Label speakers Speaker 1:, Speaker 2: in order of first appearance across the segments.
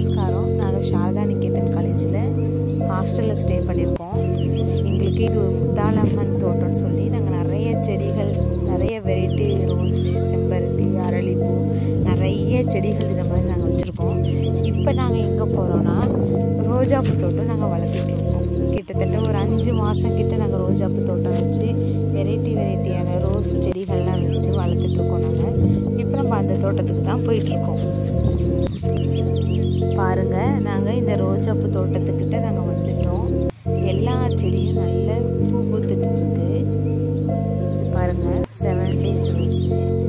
Speaker 1: நமஸ்காரம் நாங்கள் சாரதா நிகேதன் காலேஜில் ஹாஸ்டலில் ஸ்டே பண்ணியிருக்கோம் எங்களுக்கு இது ஒரு முத்தாலம்மன் தோட்டம்னு சொல்லி நாங்கள் நிறைய செடிகள் நிறைய வெரைட்டி ரோஸு செம்பருத்தி அரளிப்பூ நிறைய செடிகள் இந்த மாதிரி நாங்கள் வச்சுருக்கோம் இப்போ நாங்கள் எங்கே போகிறோன்னா ரோஜாப்பூ தோட்டம் நாங்கள் வளர்த்துட்டு இருக்கோம் கிட்டத்தட்ட ஒரு அஞ்சு மாதம் கிட்ட நாங்கள் ரோஜாப்பூ தோட்டம் வச்சு வெரைட்டி வெரைட்டியான ரோஸ் செடிகள்லாம் வச்சு வளர்த்துட்ருக்கோம் நாங்கள் இப்போ நம்ம அந்த தோட்டத்துக்கு தான் போயிட்டுருக்கோம் பாருங்க நாங்கள் இந்த ரோஜாப்பூ தோட்டத்துக்கிட்ட நாங்கள் வந்துட்டோம் எல்லா செடியும் நல்ல பூ பூத்துட்டு இருக்கு பாருங்க செவன் டேஸ் ரோஸு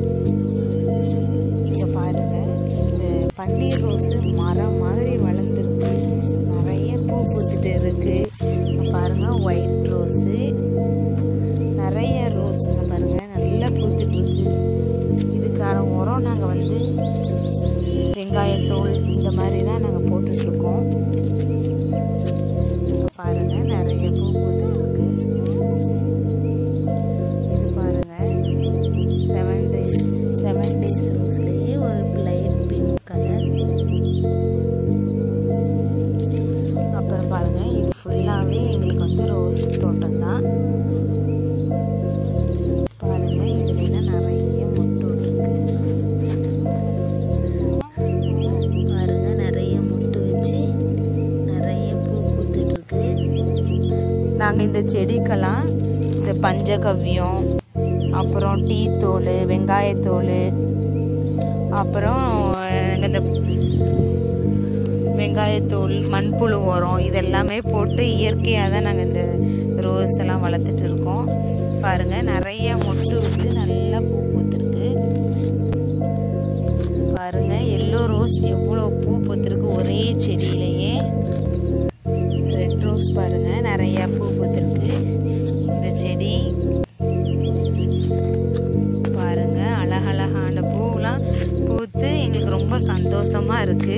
Speaker 1: இங்கே பாருங்க இந்த பன்னீர் ரோஸு மரம் மாதிரி வளர்ந்துருக்கு நிறைய பூ பூத்துட்டு இருக்கு இங்க பாருங்க ஒயிட் ரோஸு நிறைய ரோஸ் இங்க பாருங்க நல்லா பூத்துட்டு இருக்கு இதுக்கான உரம் நாங்கள் வந்து வெங்காயத்தூள் இந்த மாதிரி தான் நாங்கள் போட்டுட்ருக்கோம் இங்கே பாருங்கள் நிறைய பூ பூத்துட்ருக்கு இது பாருங்கள் செவன் டேஸ் செவன் டேஸ் ரோஸ்லேயே ஒரு லைட் பிங்க் கலர் அப்புறம் பாருங்கள் இது ஃபுல்லாகவே எங்களுக்கு வந்து ரோஸ் தோட்டம் தான் பாருங்கள் இதுலாம் நிறைய மொட்டு விட்டுருக்கு பாருங்க நிறைய முட்டு வச்சு நிறைய பூ பூத்துட்டு இருக்கு நாங்கள் இந்த செடிக்கெல்லாம் இந்த பஞ்சகவ்யம் அப்புறம் டீ தோல் வெங்காயத்தோல் அப்புறம் நாங்கள் இந்த வெங்காயத்தூள் மண்புழு உரம் இதெல்லாமே போட்டு இயற்கையாக தான் நாங்கள் இந்த ரோஸ் எல்லாம் வளர்த்துட்டு இருக்கோம் பாருங்கள் நிறைய மொட்டு விட்டு நல்லா பூ பூத்துருக்கு பாருங்க எல்லோ ரோஸ் எவ்வளோ பூ பூத்திருக்கு ஒரே செடியிலேயே ரெட் ரோஸ் பாருங்க நிறைய பூ பூத்திருக்கு இந்த செடி பாருங்க அழகழகான பூலாம் பூத்து எங்களுக்கு ரொம்ப சந்தோஷமா இருக்கு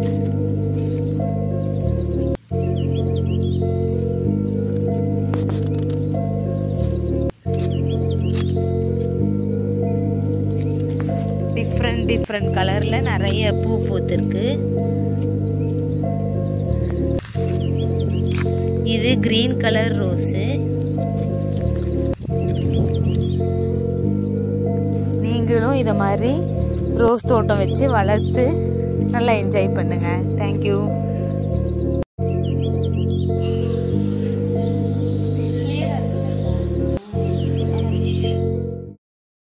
Speaker 1: டிஃப்ரெண்ட் டிஃப்ரெண்ட் கலரில் நிறைய பூ பூத்திருக்கு இது கிரீன் கலர் ரோஸு நீங்களும் இதை மாதிரி ரோஸ் தோட்டம் வச்சு வளர்த்து நல்லா என்ஜாய் பண்ணுங்கள் தேங்க்யூ